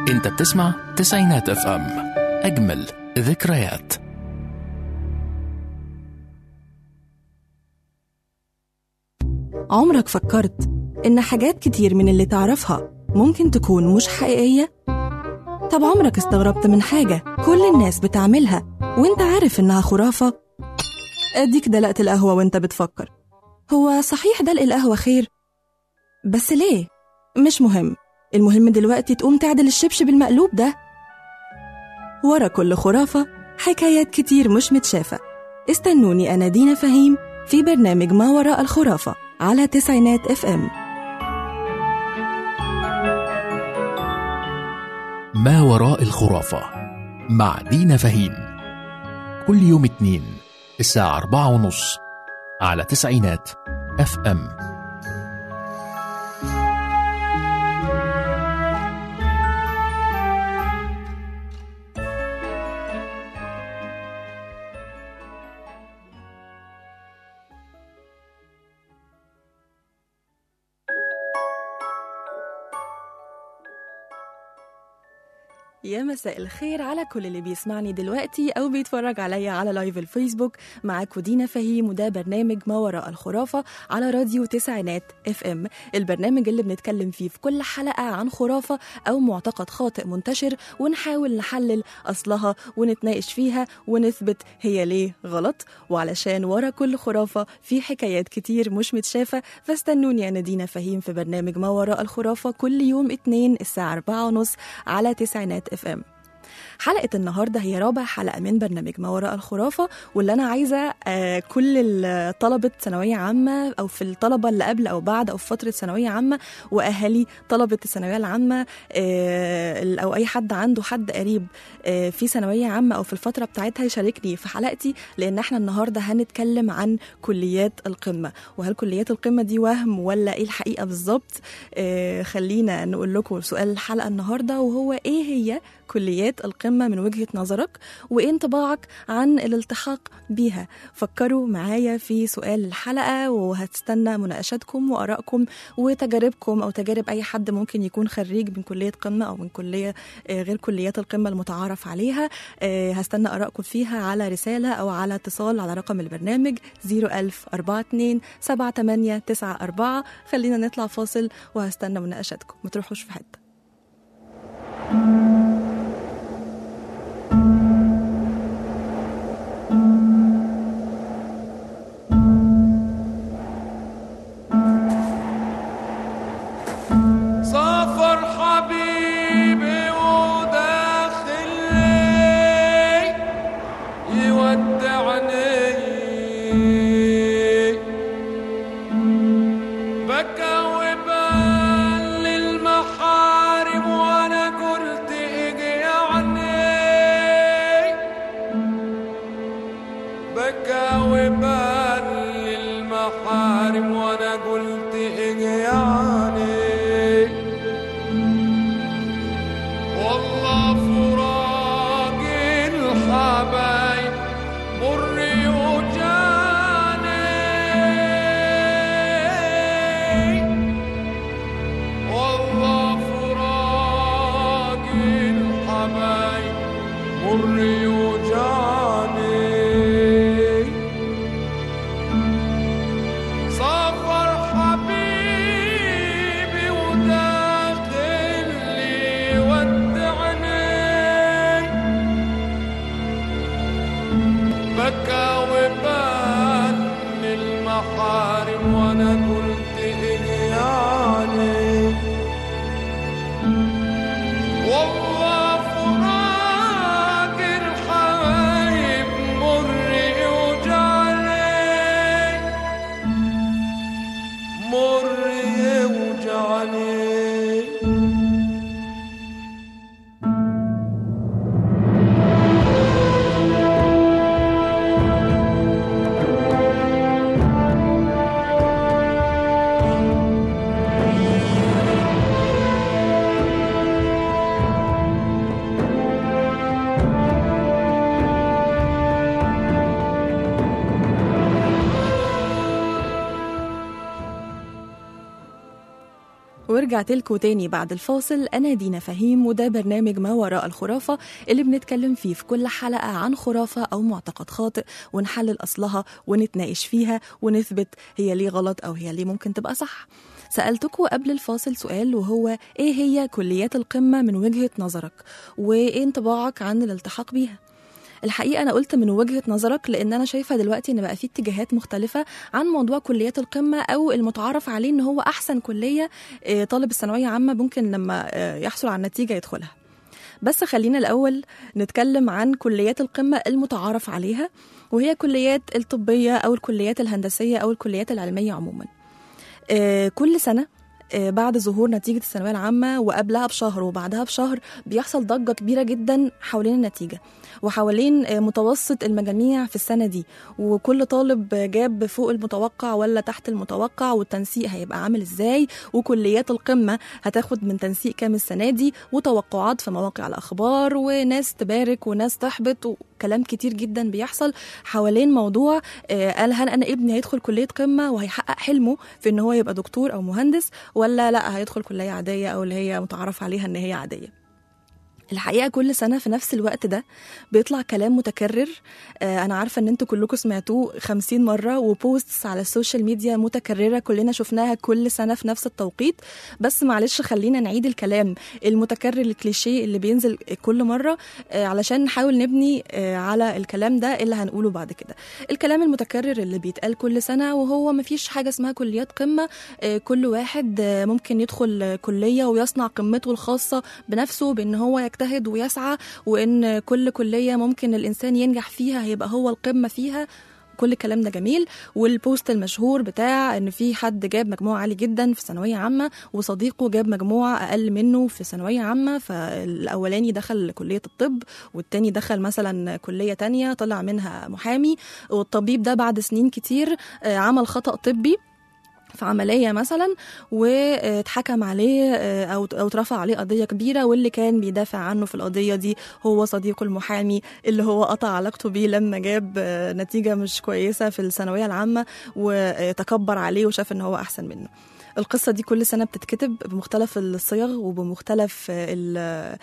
انت بتسمع تسعينات اف ام اجمل ذكريات عمرك فكرت إن حاجات كتير من اللي تعرفها ممكن تكون مش حقيقية؟ طب عمرك استغربت من حاجة كل الناس بتعملها وانت عارف إنها خرافة؟ أديك دلقت القهوة وانت بتفكر هو صحيح دلق القهوة خير؟ بس ليه؟ مش مهم المهم دلوقتي تقوم تعدل الشبشب المقلوب ده ورا كل خرافة حكايات كتير مش متشافة استنوني أنا دينا فهيم في برنامج ما وراء الخرافة على تسعينات اف ام ما وراء الخرافة مع دينا فهيم كل يوم اتنين الساعة أربعة ونص على تسعينات اف ام يا مساء الخير على كل اللي بيسمعني دلوقتي أو بيتفرج عليا على لايف الفيسبوك معاكم دينا فهيم وده برنامج ما وراء الخرافة على راديو تسعينات اف ام البرنامج اللي بنتكلم فيه في كل حلقة عن خرافة أو معتقد خاطئ منتشر ونحاول نحلل أصلها ونتناقش فيها ونثبت هي ليه غلط وعلشان ورا كل خرافة في حكايات كتير مش متشافة فاستنوني أنا دينا فهيم في برنامج ما وراء الخرافة كل يوم اتنين الساعة أربعة ونص على تسعينات اف ام حلقة النهاردة هي رابع حلقة من برنامج ما وراء الخرافة واللي أنا عايزة آه، كل ال- طلبة ثانوية عامة أو في الطلبة اللي قبل أو بعد أو في فترة ثانوية عامة وأهالي طلبة الثانوية العامة آه، أو أي حد عنده حد قريب آه، في ثانوية عامة أو في الفترة بتاعتها يشاركني في حلقتي لأن احنا النهاردة هنتكلم عن كليات القمة وهل كليات القمة دي وهم ولا إيه الحقيقة بالظبط آه، خلينا نقول لكم سؤال الحلقة النهاردة وهو إيه هي كليات القمة من وجهة نظرك وإيه انطباعك عن الالتحاق بيها فكروا معايا في سؤال الحلقة وهتستنى مناقشاتكم وآرائكم وتجاربكم أو تجارب أي حد ممكن يكون خريج من كلية قمة أو من كلية آه، غير كليات القمة المتعارف عليها آه، هستنى آرائكم فيها على رسالة أو على اتصال على رقم البرنامج 01042 7894 خلينا نطلع فاصل وهستنى مناقشاتكم ما تروحوش في حتة سافر حبيبي وداخل لي يودعني بكى وبال للمحارم وانا قلت اجي يعني بكى وبال للمحارم وانا قلت اجي يعني والله فراق الحبايب مر يوجاني والله فراق الحبايب مر يوجاني سافر حبيبي وداخل لي ودعني بكى وبان المحارم وانا قلت إلياني والله فراق الحبايب مر يوجعني مر يوجعني ورجعت لكم تاني بعد الفاصل أنا دينا فهيم وده برنامج ما وراء الخرافة اللي بنتكلم فيه في كل حلقة عن خرافة أو معتقد خاطئ ونحلل أصلها ونتناقش فيها ونثبت هي ليه غلط أو هي ليه ممكن تبقى صح سألتكم قبل الفاصل سؤال وهو إيه هي كليات القمة من وجهة نظرك وإيه انطباعك عن الالتحاق بيها الحقيقه انا قلت من وجهه نظرك لان انا شايفه دلوقتي ان بقى في اتجاهات مختلفه عن موضوع كليات القمه او المتعارف عليه ان هو احسن كليه آه، طالب الثانويه عامه ممكن لما آه، يحصل على النتيجه يدخلها بس خلينا الاول نتكلم عن كليات القمه المتعارف عليها وهي كليات الطبيه او الكليات الهندسيه او الكليات العلميه عموما آه، كل سنه آه، بعد ظهور نتيجة الثانوية العامة وقبلها بشهر وبعدها بشهر بيحصل ضجة كبيرة جدا حوالين النتيجة وحوالين آه، متوسط المجاميع في السنة دي وكل طالب جاب فوق المتوقع ولا تحت المتوقع والتنسيق هيبقى عامل ازاي وكليات القمة هتاخد من تنسيق كام السنة دي وتوقعات في مواقع الأخبار وناس تبارك وناس تحبط وكلام كتير جدا بيحصل حوالين موضوع آه، قال هل أنا ابني هيدخل كلية قمة وهيحقق حلمه في إن هو يبقى دكتور أو مهندس ولا لا هيدخل كلية عادية أو اللي هي متعرف عليها إن هي عادية الحقيقه كل سنه في نفس الوقت ده بيطلع كلام متكرر آه انا عارفه ان انتوا كلكم سمعتوه خمسين مره وبوستس على السوشيال ميديا متكرره كلنا شفناها كل سنه في نفس التوقيت بس معلش خلينا نعيد الكلام المتكرر الكليشيه اللي بينزل كل مره آه علشان نحاول نبني آه على الكلام ده اللي هنقوله بعد كده الكلام المتكرر اللي بيتقال كل سنه وهو مفيش حاجه اسمها كليات قمه آه كل واحد آه ممكن يدخل آه، كليه ويصنع قمته الخاصه بنفسه بان هو يجتهد ويسعى وان كل كليه ممكن الانسان ينجح فيها هيبقى هو القمه فيها كل الكلام ده جميل والبوست المشهور بتاع ان في حد جاب مجموع عالي جدا في ثانويه عامه وصديقه جاب مجموع اقل منه في ثانويه عامه فالاولاني دخل كليه الطب والتاني دخل مثلا كليه تانية طلع منها محامي والطبيب ده بعد سنين كتير آه، عمل خطا طبي في عمليه مثلا واتحكم عليه آه، او او اترفع عليه قضيه كبيره واللي كان بيدافع عنه في القضيه دي هو صديقه المحامي اللي هو قطع علاقته بيه لما جاب آه، نتيجه مش كويسه في الثانويه العامه وتكبر عليه وشاف ان هو احسن منه القصة دي كل سنة بتتكتب بمختلف الصيغ وبمختلف ال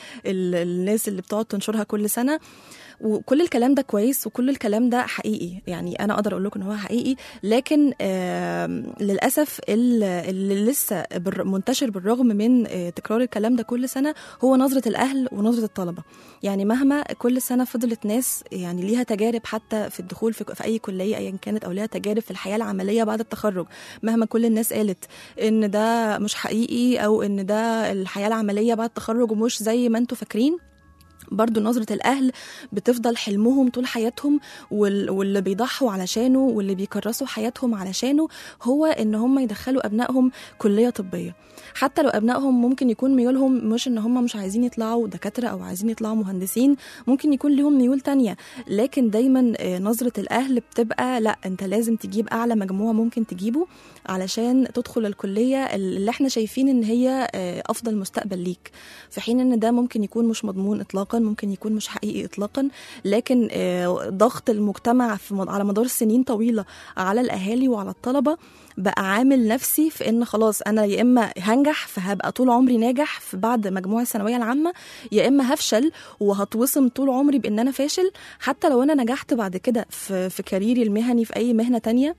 ال الناس اللي بتقعد تنشرها كل سنة وكل الكلام ده كويس وكل الكلام ده حقيقي يعني انا اقدر اقول لكم ان هو حقيقي لكن آم، للاسف ال- اللي لسه بر- منتشر بالرغم من آه، تكرار الكلام ده كل سنه هو نظره الاهل ونظره الطلبه يعني مهما كل سنه فضلت ناس يعني ليها تجارب حتى في الدخول في, في اي كليه ايا كانت او ليها تجارب في الحياه العمليه بعد التخرج مهما كل الناس قالت ان ده مش حقيقي او ان ده الحياه العمليه بعد التخرج ومش زي ما انتوا فاكرين برضو نظرة الأهل بتفضل حلمهم طول حياتهم وال- واللي بيضحوا علشانه واللي بيكرسوا حياتهم علشانه هو إن هم يدخلوا أبنائهم كلية طبية حتى لو أبنائهم ممكن يكون ميولهم مش إن هم مش عايزين يطلعوا دكاترة أو عايزين يطلعوا مهندسين ممكن يكون ليهم ميول تانية لكن دايما آه، نظرة الأهل بتبقى لا أنت لازم تجيب أعلى مجموع ممكن تجيبه علشان تدخل الكلية اللي احنا شايفين إن هي آه، أفضل مستقبل ليك في حين ان ده ممكن يكون مش مضمون اطلاقا ممكن يكون مش حقيقي اطلاقا لكن آه، ضغط المجتمع في مد- على مدار سنين طويله على الاهالي وعلى الطلبه بقى عامل نفسي في ان خلاص انا يا اما هنجح فهبقى طول عمري ناجح في بعد مجموع الثانويه العامه يا اما هفشل وهتوصم طول عمري بان انا فاشل حتى لو انا نجحت بعد كده في في كاريري المهني في اي مهنه تانية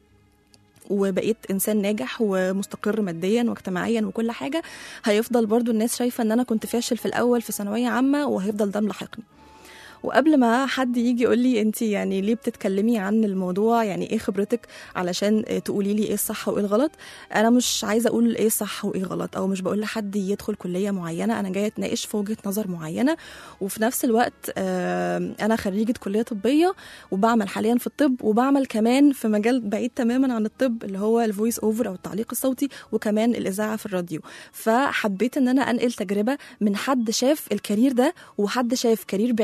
وبقيت انسان ناجح ومستقر ماديا واجتماعيا وكل حاجه هيفضل برضو الناس شايفه ان انا كنت فاشل في الاول في ثانويه عامه وهيفضل ده ملاحقني وقبل ما حد يجي يقول لي انت يعني ليه بتتكلمي عن الموضوع يعني ايه خبرتك علشان تقولي لي ايه الصح وايه الغلط انا مش عايزه اقول ايه الصح وايه غلط او مش بقول لحد يدخل كليه معينه انا جايه اتناقش في وجهه نظر معينه وفي نفس الوقت آه، انا خريجه كليه طبيه وبعمل حاليا في الطب وبعمل كمان في مجال بعيد تماما عن الطب اللي هو الفويس اوفر او التعليق الصوتي وكمان الاذاعه في الراديو فحبيت ان انا انقل تجربه من حد شاف الكارير ده وحد شاف كارير بعيد جدا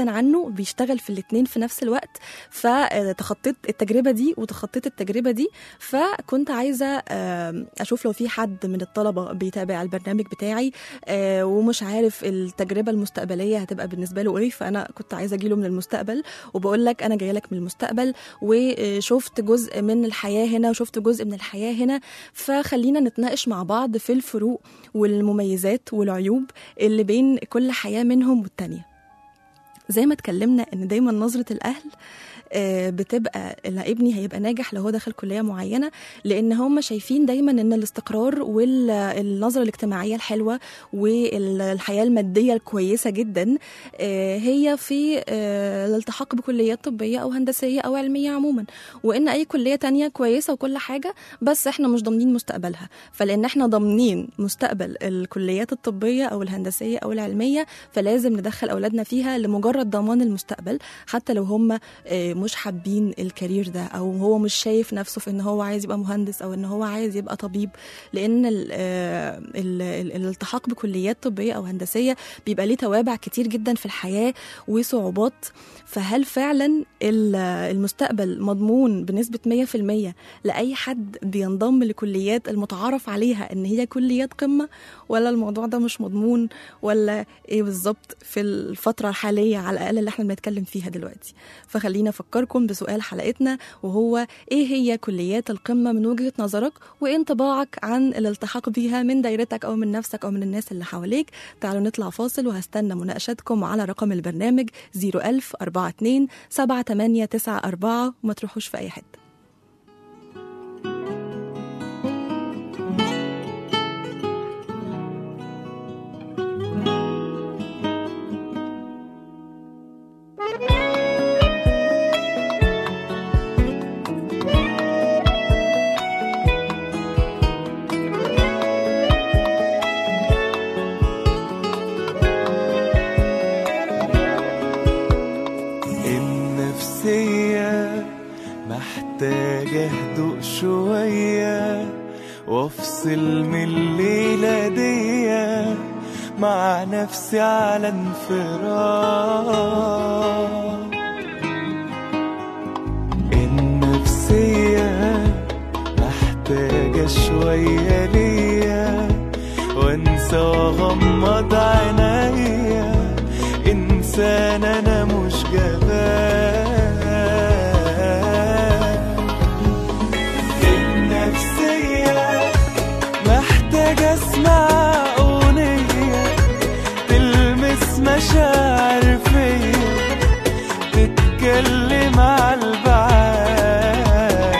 جدا عنه بيشتغل في الاتنين في نفس الوقت فتخطيت التجربه دي وتخطيت التجربه دي فكنت عايزه آم، اشوف لو في حد من الطلبه بيتابع البرنامج بتاعي آه، ومش عارف التجربه المستقبليه هتبقى بالنسبه له ايه فانا كنت عايزه اجيله من المستقبل وبقول لك انا جايه لك من المستقبل وشفت جزء من الحياه هنا وشفت جزء من الحياه هنا فخلينا نتناقش مع بعض في الفروق والمميزات والعيوب اللي بين كل حياه منهم والتانيه زي ما اتكلمنا ان دايما نظره الاهل آه، بتبقى ان ابني هيبقى ناجح لو هو دخل كليه معينه لان هم شايفين دايما ان الاستقرار والنظره الاجتماعيه الحلوه والحياه الماديه الكويسه جدا آه، هي في آه، الالتحاق بكليات طبيه او هندسيه او علميه عموما وان اي كليه تانية كويسه وكل حاجه بس احنا مش ضامنين مستقبلها فلان احنا ضامنين مستقبل الكليات الطبيه او الهندسيه او العلميه فلازم ندخل اولادنا فيها لمجرد ضمان المستقبل حتى لو هم آه، مش حابين الكارير ده او هو مش شايف نفسه في ان هو عايز يبقى مهندس او ان هو عايز يبقى طبيب لان ال- آه، ال- ال- الالتحاق بكليات طبيه او هندسيه بيبقى ليه توابع كتير جدا في الحياه وصعوبات فهل فعلا ال- المستقبل مضمون بنسبه 100% لاي حد بينضم لكليات المتعارف عليها ان هي كليات قمه ولا الموضوع ده مش مضمون ولا ايه بالظبط في الفتره الحاليه على الاقل اللي احنا بنتكلم فيها دلوقتي فخلينا افكركم بسؤال حلقتنا وهو ايه هي كليات القمه من وجهه نظرك وايه انطباعك عن الالتحاق بيها من دايرتك او من نفسك او من الناس اللي حواليك تعالوا نطلع فاصل وهستنى مناقشاتكم على رقم البرنامج 01000 42 7894 وما تروحوش في اي حته النفسية محتاجة هدوء شوية وافصل من الليلة دي مع نفسي على انفراد النفسية محتاجة شوية ليا وانسى واغمض عينيا انسان انا مش جبان النفسية محتاجة اسمع اغنية تلمس مشاعر فيا تتكلم على البعاد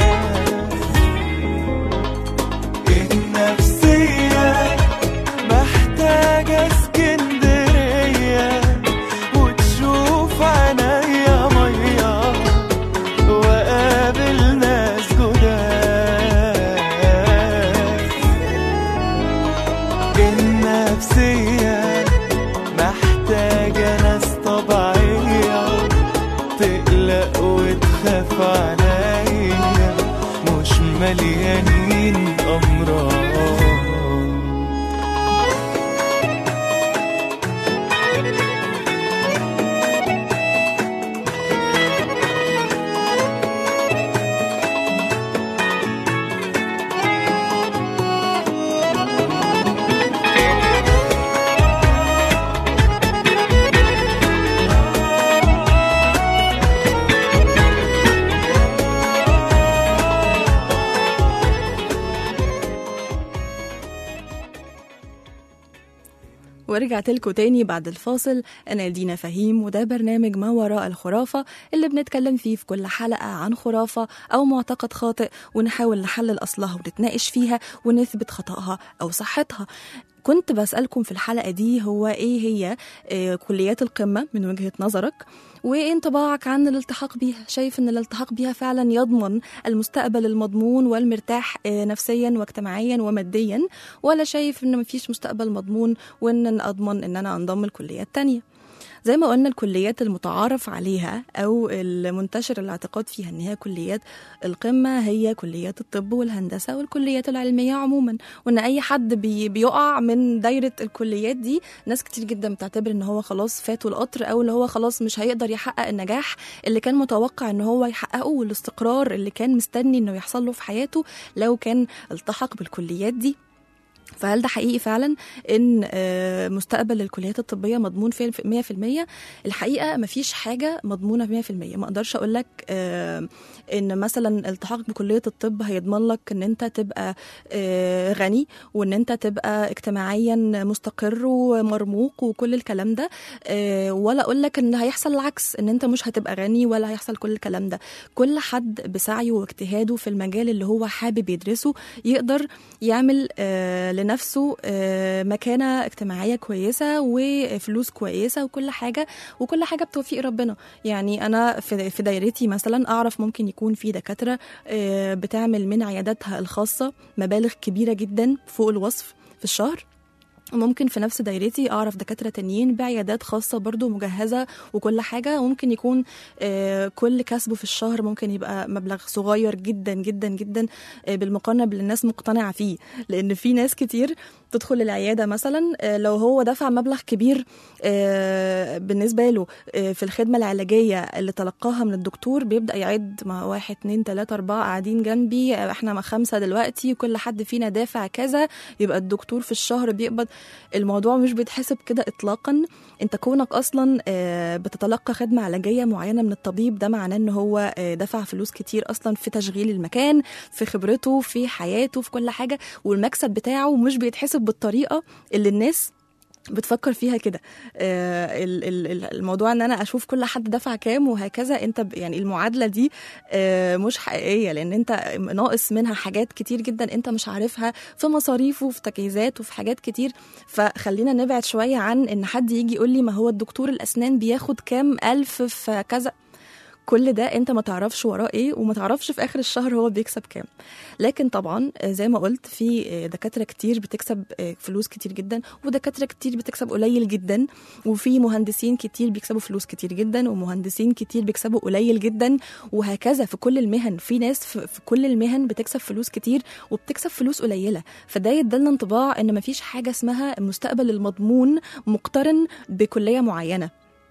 النفسية محتاجة اسكندرية وتشوف عينيا مية وقابل ناس جداد النفسية محتاجة ناس طبيعية تقلق وتخاف عليا مش مليانين أمراض ورجعت لكم تاني بعد الفاصل أنا دينا فهيم وده برنامج ما وراء الخرافة اللي بنتكلم فيه في كل حلقة عن خرافة أو معتقد خاطئ ونحاول نحلل أصلها ونتناقش فيها ونثبت خطأها أو صحتها كنت بسألكم في الحلقة دي هو إيه هي آه، كليات القمة من وجهة نظرك وإيه انطباعك عن الالتحاق بيها شايف إن الالتحاق بيها فعلا يضمن المستقبل المضمون والمرتاح آه، نفسيا واجتماعيا وماديا ولا شايف إن مفيش مستقبل مضمون وإن أنا أضمن إن أنا أنضم لكليات تانية زي ما قلنا الكليات المتعارف عليها او المنتشر الاعتقاد فيها ان هي كليات القمه هي كليات الطب والهندسه والكليات العلميه عموما وان اي حد بي بيقع من دايره الكليات دي ناس كتير جدا بتعتبر ان هو خلاص فاته القطر او اللي هو خلاص مش هيقدر يحقق النجاح اللي كان متوقع ان هو يحققه والاستقرار اللي كان مستني انه يحصل له في حياته لو كان التحق بالكليات دي فهل ده حقيقي فعلا ان آه، مستقبل الكليات الطبيه مضمون في 100% الحقيقه مفيش حاجه مضمونه 100% ما اقدرش اقول لك آه، ان مثلا التحاق بكليه الطب هيضمن لك ان انت تبقى آه، غني وان انت تبقى اجتماعيا مستقر ومرموق وكل الكلام ده آه، ولا اقول لك ان هيحصل العكس ان انت مش هتبقى غني ولا هيحصل كل الكلام ده كل حد بسعيه واجتهاده في المجال اللي هو حابب يدرسه يقدر يعمل آه، لنفسه آه، مكانه اجتماعيه كويسه وفلوس كويسه وكل حاجه وكل حاجه بتوفيق ربنا يعني انا في في دايرتي مثلا اعرف ممكن يكون في دكاتره آه، بتعمل من عياداتها الخاصه مبالغ كبيره جدا فوق الوصف في الشهر وممكن في نفس دايرتي اعرف دكاتره تانيين بعيادات خاصه برضو مجهزه وكل حاجه وممكن يكون آه، كل كسبه في الشهر ممكن يبقى مبلغ صغير جدا جدا جدا آه، بالمقارنه باللي الناس مقتنعه فيه لان في ناس كتير تدخل العياده مثلا آه، لو هو دفع مبلغ كبير آه، بالنسبه له آه، في الخدمه العلاجيه اللي تلقاها من الدكتور بيبدا يعد مع واحد اتنين تلاته اربعه قاعدين جنبي آه، احنا مع خمسه دلوقتي وكل حد فينا دافع كذا يبقى الدكتور في الشهر بيقبض الموضوع مش بيتحسب كده اطلاقا انت كونك اصلا آه، بتتلقى خدمه علاجيه معينه من الطبيب ده معناه ان هو آه، دفع فلوس كتير اصلا في تشغيل المكان في خبرته في حياته في كل حاجه والمكسب بتاعه مش بيتحسب بالطريقه اللي الناس بتفكر فيها كده آه، ال- ال- ال- الموضوع ان انا اشوف كل حد دفع كام وهكذا انت ب- يعني المعادله دي آه، مش حقيقيه لان انت ناقص منها حاجات كتير جدا انت مش عارفها في مصاريف وفي تجهيزات وفي حاجات كتير فخلينا نبعد شويه عن ان حد يجي يقول لي ما هو الدكتور الاسنان بياخد كام الف في كذا كل ده انت ما تعرفش وراه ايه وما تعرفش في اخر الشهر هو بيكسب كام لكن طبعا آه، زي ما قلت في آه، دكاتره كتير بتكسب آه، فلوس كتير جدا ودكاتره كتير بتكسب قليل جدا وفي مهندسين كتير بيكسبوا فلوس كتير جدا ومهندسين كتير بيكسبوا قليل جدا وهكذا في كل المهن في ناس في في كل المهن بتكسب فلوس كتير وبتكسب فلوس قليله فده يدلنا انطباع ان مفيش حاجه اسمها المستقبل المضمون مقترن بكليه معينه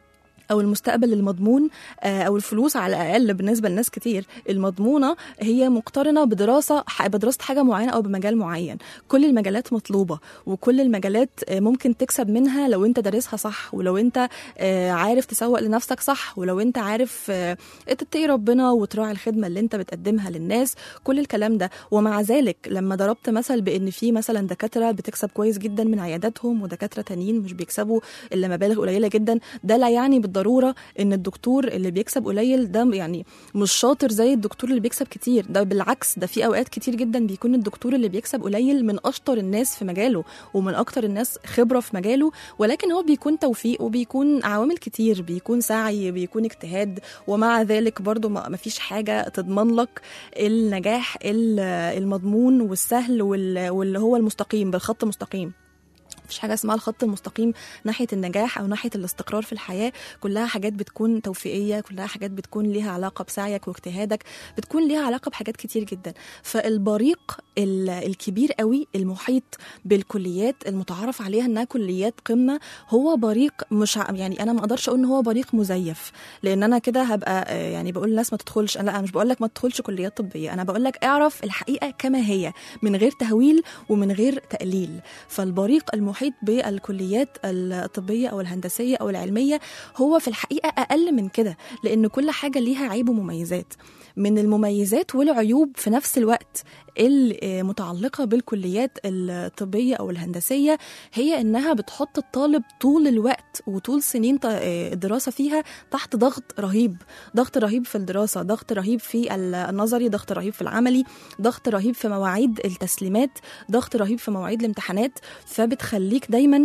او المستقبل المضمون آه، او الفلوس على الاقل بالنسبه لناس كتير المضمونه هي مقترنه بدراسه ح- بدراسه حاجه معينه او بمجال معين كل المجالات مطلوبه وكل المجالات آه، ممكن تكسب منها لو انت دارسها صح ولو انت آه، عارف تسوق لنفسك صح ولو انت عارف آه، تتقي ربنا وتراعي الخدمه اللي انت بتقدمها للناس كل الكلام ده ومع ذلك لما ضربت مثل بان في مثلا دكاتره بتكسب كويس جدا من عياداتهم ودكاتره تانيين مش بيكسبوا الا مبالغ قليله جدا ده لا يعني بالضروره ان الدكتور اللي بيكسب قليل ده يعني مش شاطر زي الدكتور اللي بيكسب كتير ده بالعكس ده في اوقات كتير جدا بيكون الدكتور اللي بيكسب قليل من اشطر الناس في مجاله ومن اكتر الناس خبره في مجاله ولكن هو بيكون توفيق وبيكون عوامل كتير بيكون سعي بيكون اجتهاد ومع ذلك برضو ما ما فيش حاجه تضمن لك النجاح ال- المضمون والسهل وال- واللي هو المستقيم بالخط مستقيم مفيش حاجه اسمها الخط المستقيم ناحيه النجاح او ناحيه الاستقرار في الحياه كلها حاجات بتكون توفيقيه كلها حاجات بتكون ليها علاقه بسعيك واجتهادك بتكون ليها علاقه بحاجات كتير جدا فالبريق ال- الكبير قوي المحيط بالكليات المتعارف عليها انها كليات قمه هو بريق مش ع- يعني انا ما اقدرش اقول ان هو بريق مزيف لان انا كده هبقى آه، يعني بقول للناس ما تدخلش لا انا مش بقول لك ما تدخلش كليات طبيه انا بقول لك اعرف الحقيقه كما هي من غير تهويل ومن غير تقليل فالبريق المحيط بالكليات الطبيه او الهندسيه او العلميه هو في الحقيقه اقل من كده لان كل حاجه ليها عيب ومميزات من المميزات والعيوب في نفس الوقت المتعلقة بالكليات الطبية أو الهندسية هي إنها بتحط الطالب طول الوقت وطول سنين ط- الدراسة فيها تحت ضغط رهيب ضغط رهيب في الدراسة ضغط رهيب في النظري ضغط رهيب في العملي ضغط رهيب في مواعيد التسليمات ضغط رهيب في مواعيد الامتحانات فبتخليك دايما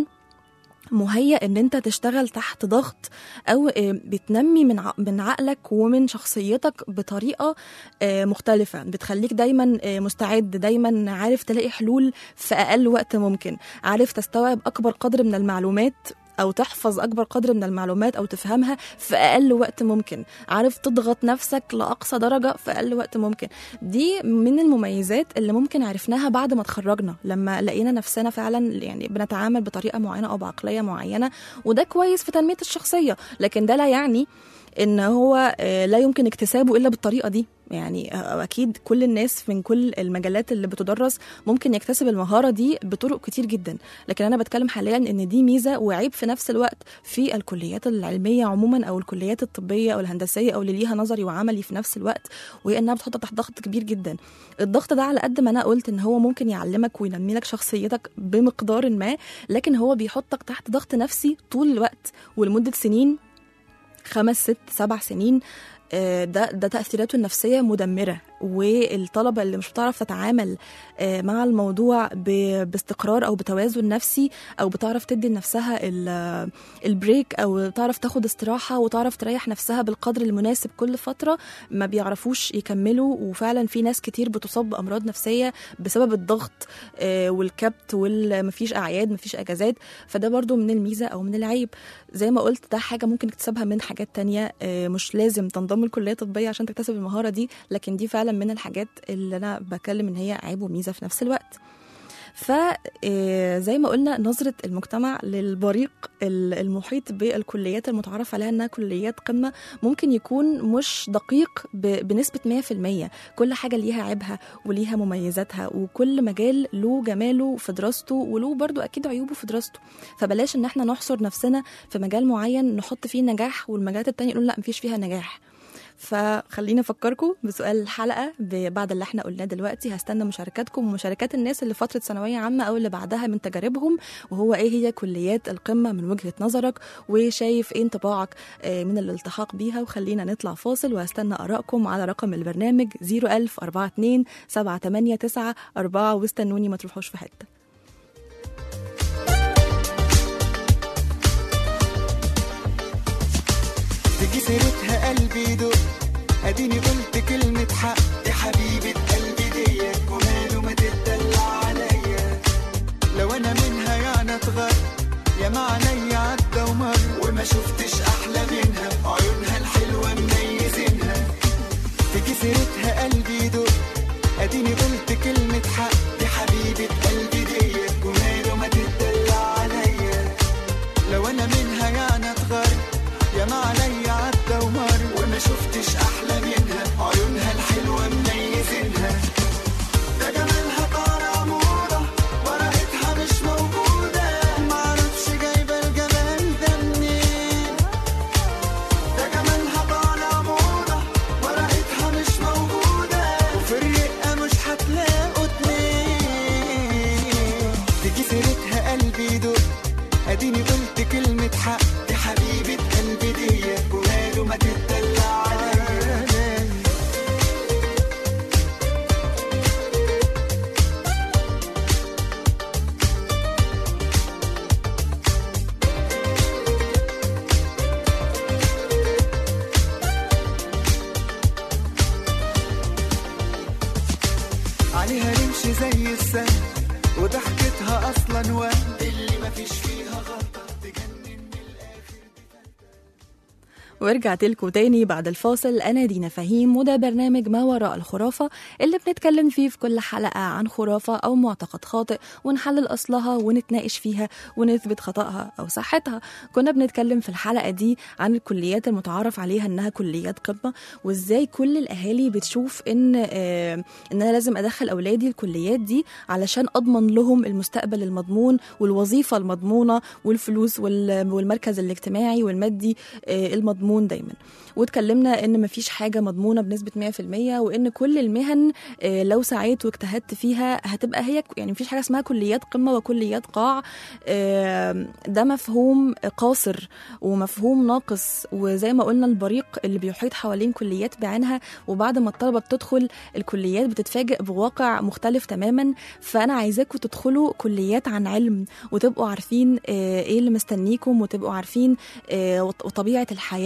مهيأ ان انت تشتغل تحت ضغط او آه، بتنمي من ع- من عقلك ومن شخصيتك بطريقه آه، مختلفه بتخليك دايما آه، مستعد دايما عارف تلاقي حلول في اقل وقت ممكن عارف تستوعب اكبر قدر من المعلومات او تحفظ اكبر قدر من المعلومات او تفهمها في اقل وقت ممكن عارف تضغط نفسك لاقصى درجه في اقل وقت ممكن دي من المميزات اللي ممكن عرفناها بعد ما اتخرجنا لما لقينا نفسنا فعلا يعني بنتعامل بطريقه معينه او بعقليه معينه وده كويس في تنميه الشخصيه لكن ده لا يعني ان هو آه، لا يمكن اكتسابه الا بالطريقه دي يعني آه، اكيد كل الناس من كل المجالات اللي بتدرس ممكن يكتسب المهاره دي بطرق كتير جدا لكن انا بتكلم حاليا ان دي ميزه وعيب في نفس الوقت في الكليات العلميه عموما او الكليات الطبيه او الهندسيه او اللي ليها نظري وعملي في نفس الوقت وهي انها بتحط تحت ضغط كبير جدا الضغط ده على قد ما انا قلت ان هو ممكن يعلمك وينمي لك شخصيتك بمقدار ما لكن هو بيحطك تحت ضغط نفسي طول الوقت ولمده سنين خمس ست سبع سنين آه، ده ده تاثيراته النفسيه مدمره والطلبه اللي مش بتعرف تتعامل آه، مع الموضوع ب- باستقرار او بتوازن نفسي او بتعرف تدي لنفسها ال- البريك او تعرف تاخد استراحه وتعرف تريح نفسها بالقدر المناسب كل فتره ما بيعرفوش يكملوا وفعلا في ناس كتير بتصاب بامراض نفسيه بسبب الضغط آه، والكبت والمفيش اعياد مفيش اجازات فده برضو من الميزه او من العيب زي ما قلت ده حاجه ممكن تكتسبها من حاجات تانية آه، مش لازم تنضم الكليه الطبيه عشان تكتسب المهاره دي لكن دي فعلا من الحاجات اللي انا بكلم ان هي عيب وميزه في نفس الوقت فزي ما قلنا نظرة المجتمع للبريق ال- المحيط بالكليات المتعارف عليها انها كليات قمة ممكن يكون مش دقيق ب- بنسبة 100% كل حاجة ليها عيبها وليها مميزاتها وكل مجال له جماله في دراسته وله برضو أكيد عيوبه في دراسته فبلاش ان احنا نحصر نفسنا في مجال معين نحط فيه نجاح والمجالات التانية نقول لا مفيش فيها نجاح فخليني افكركم بسؤال الحلقه ب- بعد اللي احنا قلناه دلوقتي هستنى مشاركاتكم ومشاركات الناس اللي فتره ثانويه عامه او اللي بعدها من تجاربهم وهو ايه هي كليات القمه من وجهه نظرك وشايف ايه انطباعك آه، من الالتحاق بيها وخلينا نطلع فاصل وهستنى ارائكم على رقم البرنامج 01042 789 4 واستنوني ما تروحوش في حته تيجي سيرتها قلبي يدق اديني قلت كلمة حق يا حبيبة قلبي ديت وماله ما تتدلع عليا لو انا منها يعني اتغر يا ما عليا عدى ومر وما شفتش احلى منها عيونها الحلوة مميزينها تيجي سيرتها قلبي يدق اديني قلت كلمة حق يا حبيبة قلبي ديت وماله ما تتدلع عليا لو انا منها يعني اتغر يا ما عليا عدى ومر وما شفتش احلى منها عيونها الحلوه مميزينها ده جمالها طالع موضه ورقتها مش موجوده معرفش جايبه الجمال ده منين ده جمالها طالع موضه ورقتها مش موجوده وفي الرقه مش هتلاقوا اتنين تيجي سيرتها قلبي يدق اديني قلت كلمة حق يا حبيبة قلبي ديت وماله ما تتدلع عليا عليها رمش زي السهم وضحكتها اصلا وهم اللي مفيش فيها غلطة تجنن ورجعت لكم تاني بعد الفاصل أنا دينا فهيم وده برنامج ما وراء الخرافة اللي بنتكلم فيه في كل حلقة عن خرافة أو معتقد خاطئ ونحلل أصلها ونتناقش فيها ونثبت خطأها أو صحتها كنا بنتكلم في الحلقة دي عن الكليات المتعارف عليها إنها كليات قمة وإزاي كل الأهالي بتشوف إن آه إن أنا لازم أدخل أولادي الكليات دي علشان أضمن لهم المستقبل المضمون والوظيفة المضمونة والفلوس وال- والمركز الاجتماعي والمادي آه، المضمون دايما واتكلمنا ان مفيش حاجه مضمونه بنسبه 100% وان كل المهن آه، لو سعيت واجتهدت فيها هتبقى هي يعني مفيش حاجه اسمها كليات قمه وكليات قاع آه، ده مفهوم قاصر ومفهوم ناقص وزي ما قلنا البريق اللي بيحيط حوالين كليات بعينها وبعد ما الطلبه بتدخل الكليات بتتفاجئ بواقع مختلف تماما فانا عايزاكم تدخلوا كليات عن علم وتبقوا عارفين آه، ايه اللي مستنيكم وتبقوا عارفين آه، وط- وطبيعه الحياه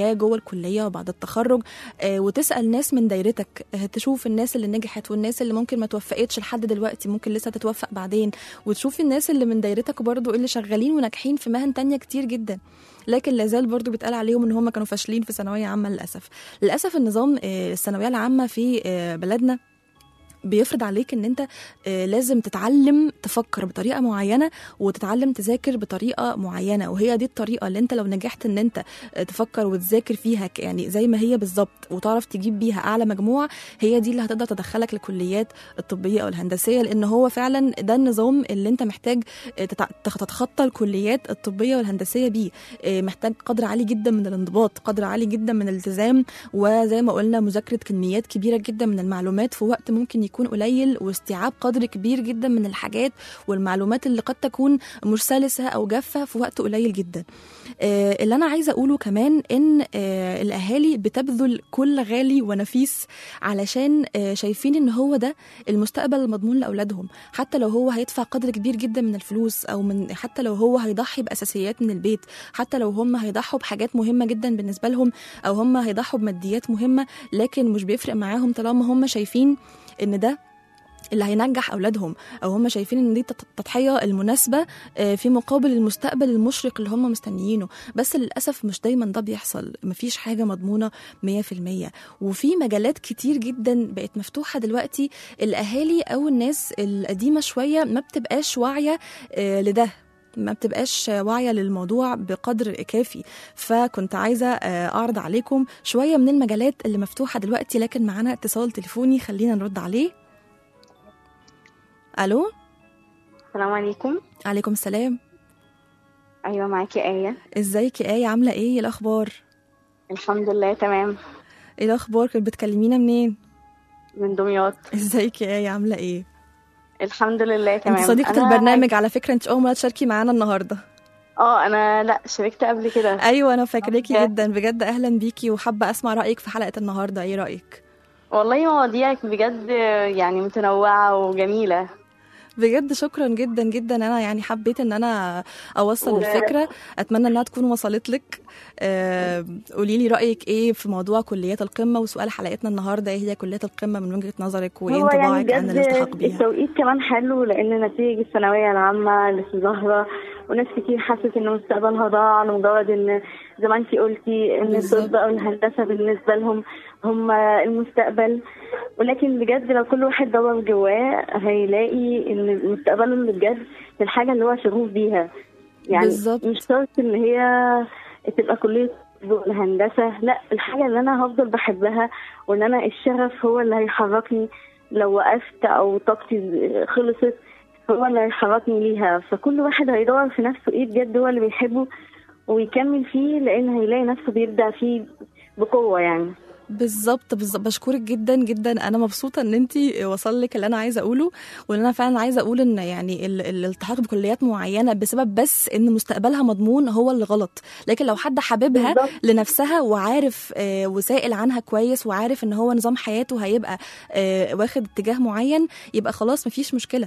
الحياه جوه الكليه وبعد التخرج آه، وتسال ناس من دايرتك آه، تشوف الناس اللي نجحت والناس اللي ممكن ما توفقتش لحد دلوقتي ممكن لسه تتوفق بعدين وتشوف الناس اللي من دايرتك برضو اللي شغالين وناجحين في مهن تانية كتير جدا لكن لازال برضو بيتقال عليهم ان هم كانوا فاشلين في ثانويه عامه للاسف للاسف النظام آه، الثانويه العامه في آه، بلدنا بيفرض عليك ان انت آه، لازم تتعلم تفكر بطريقه معينه وتتعلم تذاكر بطريقه معينه وهي دي الطريقه اللي انت لو نجحت ان انت آه، تفكر وتذاكر فيها ك- يعني زي ما هي بالظبط وتعرف تجيب بيها اعلى مجموع هي دي اللي هتقدر تدخلك الكليات الطبيه او الهندسيه لان هو فعلا ده النظام اللي انت محتاج آه، تتع- تخ- تتخطى الكليات الطبيه والهندسيه بيه آه، محتاج قدر عالي جدا من الانضباط قدر عالي جدا من الالتزام وزي ما قلنا مذاكره كميات كبيره جدا من المعلومات في وقت ممكن يكون قليل واستيعاب قدر كبير جدا من الحاجات والمعلومات اللي قد تكون مش سلسه او جافه في وقت قليل جدا آه، اللي انا عايزه اقوله كمان ان آه، الاهالي بتبذل كل غالي ونفيس علشان آه، شايفين ان هو ده المستقبل المضمون لاولادهم حتى لو هو هيدفع قدر كبير جدا من الفلوس او من حتى لو هو هيضحي باساسيات من البيت حتى لو هم هيضحوا بحاجات مهمه جدا بالنسبه لهم او هم هيضحوا بماديات مهمه لكن مش بيفرق معاهم طالما هم شايفين ان ده اللي هينجح اولادهم او هم شايفين ان دي التط- التضحيه المناسبه آه، في مقابل المستقبل المشرق اللي هم مستنيينه بس للاسف مش دايما ده بيحصل مفيش حاجه مضمونه 100% وفي مجالات كتير جدا بقت مفتوحه دلوقتي الاهالي او الناس القديمه شويه ما بتبقاش واعيه آه، لده ما بتبقاش واعية للموضوع بقدر كافي فكنت عايزة آه، أعرض عليكم شوية من المجالات اللي مفتوحة دلوقتي لكن معانا اتصال تليفوني خلينا نرد عليه ألو السلام عليكم عليكم السلام ايوه معاكي ايه ازيك يا آية عاملة ايه إيه الأخبار الحمد لله تمام ايه الأخبار كنت بتكلمينا منين من دمياط ازيك يا آية عاملة ايه الحمد لله تمام انت صديقة أنا- البرنامج على فكرة انت أول مرة تشاركي معانا النهاردة اه انا لا شاركت قبل كده أيوة أنا فاكراكي بجد. جدا بجد أهلا بيكي وحابة أسمع رأيك في حلقة النهاردة ايه رأيك والله مواضيعك بجد يعني متنوعة وجميلة بجد شكرا جدا جدا انا يعني حبيت ان انا اوصل و- الفكره اتمنى انها تكون وصلت لك آه، قولي لي رايك ايه في موضوع كليات القمه وسؤال حلقتنا النهارده ايه هي كليات القمه من وجهه نظرك وايه هو يعني انطباعك عن بجد الالتحاق بيها التوقيت كمان حلو لان نتائج الثانوية العامة لسه ظاهرة وناس كتير حست ان مستقبلها ضاع لمجرد ان زي ما انتي قلتي ان بالظبط. الطب او الهندسة بالنسبة لهم هم المستقبل ولكن بجد لو كل واحد دور جواه هيلاقي ان مستقبله اللي بجد في الحاجة اللي هو شغوف بيها يعني بالظبط. مش شرط ان هي تبقى كلية طب ولا هندسة لا الحاجة اللي انا هفضل بحبها وان انا الشغف هو اللي هيحركني لو وقفت او طاقتي خلصت هو اللي هيحركني ليها فكل واحد هيدور في نفسه ايه بجد هو اللي بيحبه ويكمل فيه لان هيلاقي نفسه بيبدع فيه بقوة يعني بالظبط بالظبط بشكرك جدا جدا انا مبسوطه ان انت وصل لك اللي انا عايزه اقوله وان انا فعلا عايزه اقول ان يعني ال- ال- الالتحاق بكليات معينه بسبب بس ان مستقبلها مضمون هو اللي غلط لكن لو حد حاببها بالظبط. لنفسها وعارف آه، وسائل عنها كويس وعارف ان هو نظام حياته هيبقى آه، واخد اتجاه معين يبقى خلاص مفيش مشكله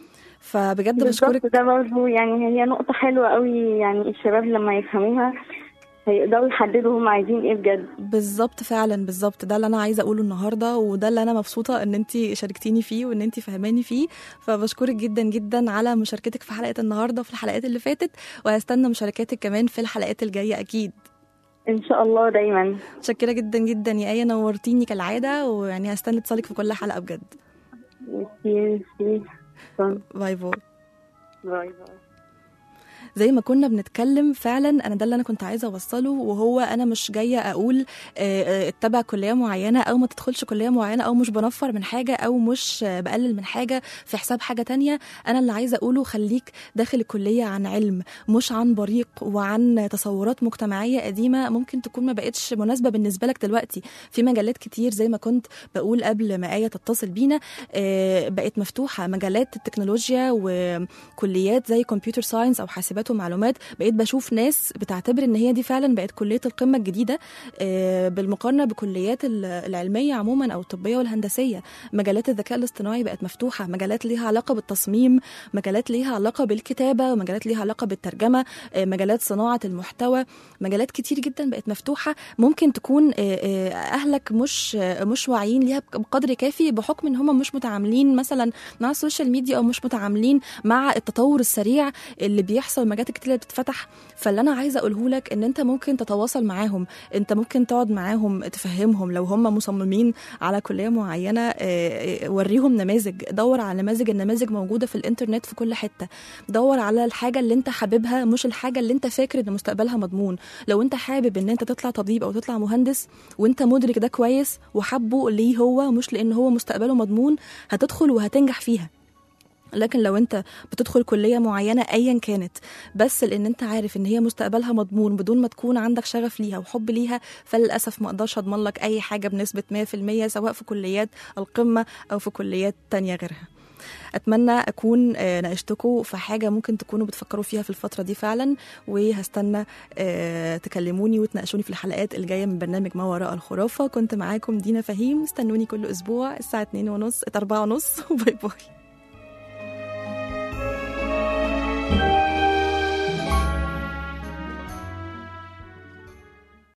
فبجد بشكرك بالظبط ده برضه يعني هي نقطة حلوة قوي يعني الشباب لما يفهموها هيقدروا يحددوا هم عايزين ايه بجد بالظبط فعلا بالظبط ده اللي انا عايزه اقوله النهارده وده اللي انا مبسوطه ان انت شاركتيني فيه وان انت فهماني فيه فبشكرك جدا جدا على مشاركتك في حلقه النهارده وفي الحلقات اللي فاتت وهستنى مشاركاتك كمان في الحلقات الجايه اكيد ان شاء الله دايما متشكره جدا جدا يا ايه نورتيني كالعاده ويعني هستنى اتصالك في كل حلقه بجد ميرسي ميرسي شكراً. باي باي باي باي زي ما كنا بنتكلم فعلا انا ده اللي انا كنت عايزه اوصله وهو انا مش جايه اقول آه، آه، اتبع كليه معينه او ما تدخلش كليه معينه او مش بنفر من حاجه او مش آه، بقلل من حاجه في حساب حاجه تانية انا اللي عايزه اقوله خليك داخل الكليه عن علم مش عن بريق وعن تصورات مجتمعيه قديمه ممكن تكون ما بقتش مناسبه بالنسبه لك دلوقتي في مجالات كتير زي ما كنت بقول قبل ما ايه تتصل بينا آه، بقت مفتوحه مجالات التكنولوجيا وكليات زي كمبيوتر ساينس او حاسبات حاسبات ومعلومات بقيت بشوف ناس بتعتبر ان هي دي فعلا بقت كليه القمه الجديده آه، بالمقارنه بكليات ال- العلميه عموما او الطبيه والهندسيه مجالات الذكاء الاصطناعي بقت مفتوحه مجالات ليها علاقه بالتصميم مجالات ليها علاقه بالكتابه مجالات ليها علاقه بالترجمه آه، مجالات صناعه المحتوى مجالات كتير جدا بقت مفتوحه ممكن تكون آه، آه، اهلك مش آه، مش واعيين ليها بقدر كافي بحكم ان هم مش متعاملين مثلا مع السوشيال ميديا او مش متعاملين مع التطور السريع اللي بيحصل مجالات كتير اللي بتتفتح فاللي انا عايزه اقوله لك ان انت ممكن تتواصل معاهم انت ممكن تقعد معاهم تفهمهم لو هم مصممين على كليه معينه آه، آه، وريهم نماذج دور على نماذج النماذج موجوده في الانترنت في كل حته دور على الحاجه اللي انت حاببها مش الحاجه اللي انت فاكر ان مستقبلها مضمون لو انت حابب ان انت تطلع طبيب او تطلع مهندس وانت مدرك ده كويس وحبه ليه هو مش لان هو مستقبله مضمون هتدخل وهتنجح فيها لكن لو انت بتدخل كلية معينة ايا كانت بس لان انت عارف ان هي مستقبلها مضمون بدون ما تكون عندك شغف ليها وحب ليها فللاسف ما اقدرش اضمن لك اي حاجة بنسبة 100% سواء في كليات القمة او في كليات تانية غيرها اتمنى اكون آه، ناقشتكم في حاجه ممكن تكونوا بتفكروا فيها في الفتره دي فعلا وهستنى آه، تكلموني وتناقشوني في الحلقات الجايه من برنامج ما وراء الخرافه كنت معاكم دينا فهيم استنوني كل اسبوع الساعه 2 ونص 4 ونص وباي باي